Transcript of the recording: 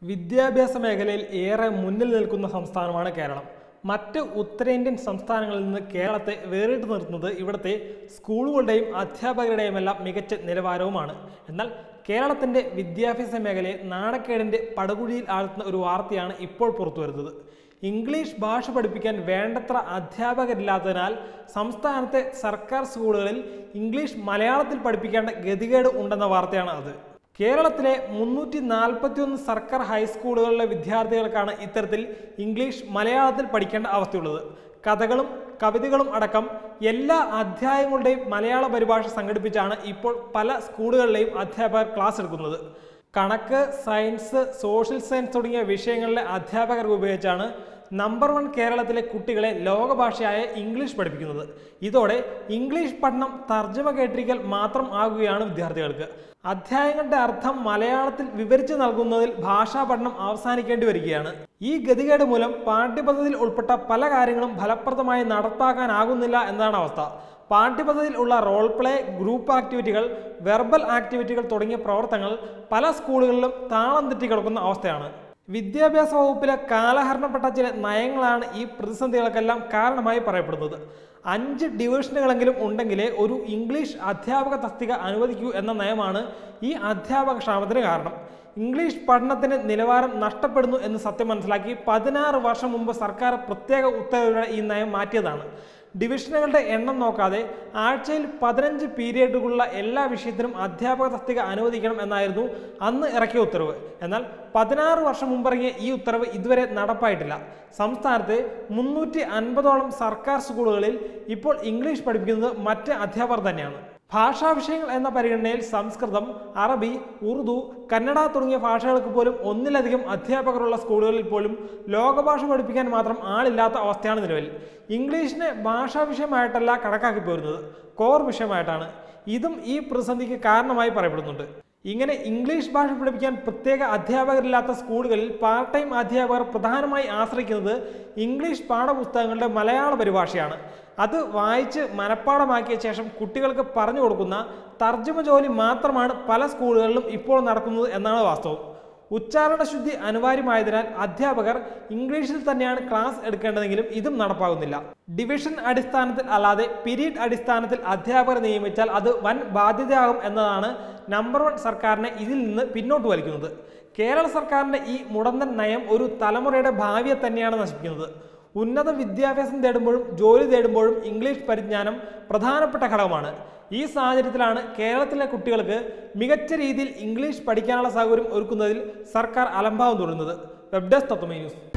വിദ്യാഭ്യാസ മേഖലയിൽ ഏറെ മുന്നിൽ നിൽക്കുന്ന സംസ്ഥാനമാണ് കേരളം മറ്റ് ഉത്തരേന്ത്യൻ സംസ്ഥാനങ്ങളിൽ നിന്ന് കേരളത്തെ വേറിട്ട് നിർത്തുന്നത് ഇവിടുത്തെ സ്കൂളുകളുടെയും അധ്യാപകരുടെയും എല്ലാം മികച്ച നിലവാരവുമാണ് എന്നാൽ കേരളത്തിന്റെ വിദ്യാഭ്യാസ മേഖലയെ നാണക്കേടിന്റെ പടുകുഴിയിൽ ആഴ്ത്തുന്ന ഒരു വാർത്തയാണ് ഇപ്പോൾ പുറത്തുവരുന്നത് ഇംഗ്ലീഷ് ഭാഷ പഠിപ്പിക്കാൻ വേണ്ടത്ര അധ്യാപകരില്ലാത്തതിനാൽ സംസ്ഥാനത്തെ സർക്കാർ സ്കൂളുകളിൽ ഇംഗ്ലീഷ് മലയാളത്തിൽ പഠിപ്പിക്കേണ്ട ഗതികേട് ഉണ്ടെന്ന വാർത്തയാണ് അത് കേരളത്തിലെ മുന്നൂറ്റി നാൽപ്പത്തിയൊന്ന് സർക്കാർ ഹൈസ്കൂളുകളിലെ വിദ്യാർത്ഥികൾക്കാണ് ഇത്തരത്തിൽ ഇംഗ്ലീഷ് മലയാളത്തിൽ പഠിക്കേണ്ട അവസ്ഥയുള്ളത് കഥകളും കവിതകളും അടക്കം എല്ലാ അധ്യായങ്ങളുടെയും മലയാള പരിഭാഷ സംഘടിപ്പിച്ചാണ് ഇപ്പോൾ പല സ്കൂളുകളിലെയും അധ്യാപകർ ക്ലാസ് എടുക്കുന്നത് കണക്ക് സയൻസ് സോഷ്യൽ സയൻസ് തുടങ്ങിയ വിഷയങ്ങളിലെ അധ്യാപകർ ഉപയോഗിച്ചാണ് നമ്പർ വൺ കേരളത്തിലെ കുട്ടികളെ ലോകഭാഷയായ ഇംഗ്ലീഷ് പഠിപ്പിക്കുന്നത് ഇതോടെ ഇംഗ്ലീഷ് പഠനം തർജ്ജമ കേട്ടിരിക്കൽ മാത്രം ആകുകയാണ് വിദ്യാർത്ഥികൾക്ക് അധ്യായങ്ങളുടെ അർത്ഥം മലയാളത്തിൽ വിവരിച്ചു നൽകുന്നതിൽ ഭാഷാ പഠനം അവസാനിക്കേണ്ടി വരികയാണ് ഈ ഗതികേട് മൂലം പാഠ്യപദ്ധതിയിൽ ഉൾപ്പെട്ട പല കാര്യങ്ങളും ഫലപ്രദമായി നടപ്പാക്കാനാകുന്നില്ല എന്നതാണ് അവസ്ഥ പാഠ്യപദ്ധതിയിൽ ഉള്ള റോൾ പ്ലേ ഗ്രൂപ്പ് ആക്ടിവിറ്റികൾ വെർബൽ ആക്ടിവിറ്റികൾ തുടങ്ങിയ പ്രവർത്തനങ്ങൾ പല സ്കൂളുകളിലും താളം തെറ്റി കിടക്കുന്ന അവസ്ഥയാണ് വിദ്യാഭ്യാസ വകുപ്പിലെ കാലഹരണപ്പെട്ട ചില നയങ്ങളാണ് ഈ പ്രതിസന്ധികൾക്കെല്ലാം കാരണമായി പറയപ്പെടുന്നത് അഞ്ച് ഡിവിഷനുകളെങ്കിലും ഉണ്ടെങ്കിലേ ഒരു ഇംഗ്ലീഷ് അധ്യാപക തസ്തിക അനുവദിക്കൂ എന്ന നയമാണ് ഈ അധ്യാപക ക്ഷാമത്തിന് കാരണം ഇംഗ്ലീഷ് പഠനത്തിന് നിലവാരം നഷ്ടപ്പെടുന്നു എന്ന് സത്യം മനസ്സിലാക്കി പതിനാറ് വർഷം മുമ്പ് സർക്കാർ പ്രത്യേക ഉത്തരവിലൂടെ ഈ നയം മാറ്റിയതാണ് ഡിവിഷനുകളുടെ എണ്ണം നോക്കാതെ ആഴ്ചയിൽ പതിനഞ്ച് പീരിയഡുകളുള്ള എല്ലാ വിഷയത്തിനും അധ്യാപക തസ്തിക അനുവദിക്കണം എന്നായിരുന്നു അന്ന് ഇറക്കിയ ഉത്തരവ് എന്നാൽ പതിനാറ് വർഷം മുമ്പിറങ്ങിയ ഈ ഉത്തരവ് ഇതുവരെ നടപ്പായിട്ടില്ല സംസ്ഥാനത്തെ മുന്നൂറ്റി അൻപതോളം സർക്കാർ സ്കൂളുകളിൽ ഇപ്പോൾ ഇംഗ്ലീഷ് പഠിപ്പിക്കുന്നത് മറ്റ് അധ്യാപകർ തന്നെയാണ് ഭാഷാ വിഷയങ്ങൾ എന്ന പരിഗണനയിൽ സംസ്കൃതം അറബി ഉറുദു കന്നഡ തുടങ്ങിയ ഭാഷകൾക്ക് പോലും ഒന്നിലധികം അധ്യാപകരുള്ള സ്കൂളുകളിൽ പോലും ലോകഭാഷ പഠിപ്പിക്കാൻ മാത്രം ആളില്ലാത്ത അവസ്ഥയാണ് നിലവിൽ ഇംഗ്ലീഷിനെ ഭാഷാ വിഷയമായിട്ടല്ല കണക്കാക്കി പോരുന്നത് കോർ വിഷയമായിട്ടാണ് ഇതും ഈ പ്രതിസന്ധിക്ക് കാരണമായി പറയപ്പെടുന്നുണ്ട് ഇങ്ങനെ ഇംഗ്ലീഷ് ഭാഷ പഠിപ്പിക്കാൻ പ്രത്യേക അധ്യാപകരില്ലാത്ത സ്കൂളുകളിൽ പാർട്ട് ടൈം അധ്യാപകർ പ്രധാനമായി ആശ്രയിക്കുന്നത് ഇംഗ്ലീഷ് പാഠപുസ്തകങ്ങളുടെ മലയാള പരിഭാഷയാണ് അത് വായിച്ച് മനഃപ്പാടമാക്കിയ ശേഷം കുട്ടികൾക്ക് പറഞ്ഞു കൊടുക്കുന്ന തർജ്ജമ ജോലി മാത്രമാണ് പല സ്കൂളുകളിലും ഇപ്പോൾ നടക്കുന്നത് എന്നാണ് വാസ്തവം ഉച്ചാരണ ശുദ്ധി അനിവാര്യമായതിനാൽ അധ്യാപകർ ഇംഗ്ലീഷിൽ തന്നെയാണ് ക്ലാസ് എടുക്കേണ്ടതെങ്കിലും ഇതും നടപ്പാകുന്നില്ല ഡിവിഷൻ അടിസ്ഥാനത്തിൽ അല്ലാതെ പീരീഡ് അടിസ്ഥാനത്തിൽ അധ്യാപകരെ നിയമിച്ചാൽ അത് വൻ ബാധ്യതയാകും എന്നതാണ് നമ്പർ വൺ സർക്കാരിനെ ഇതിൽ നിന്ന് പിന്നോട്ട് വലിക്കുന്നത് കേരള സർക്കാരിന്റെ ഈ മുടന്തൻ നയം ഒരു തലമുറയുടെ ഭാവിയെ തന്നെയാണ് നശിപ്പിക്കുന്നത് ഉന്നത വിദ്യാഭ്യാസം തേടുമ്പോഴും ജോലി തേടുമ്പോഴും ഇംഗ്ലീഷ് പരിജ്ഞാനം പ്രധാനപ്പെട്ട ഘടകമാണ് ഈ സാഹചര്യത്തിലാണ് കേരളത്തിലെ കുട്ടികൾക്ക് മികച്ച രീതിയിൽ ഇംഗ്ലീഷ് പഠിക്കാനുള്ള സൗകര്യം ഒരുക്കുന്നതിൽ സർക്കാർ അലംഭാവം തുടരുന്നത് വെബ് ഡെസ്ക് തത്വമേ ന്യൂസ്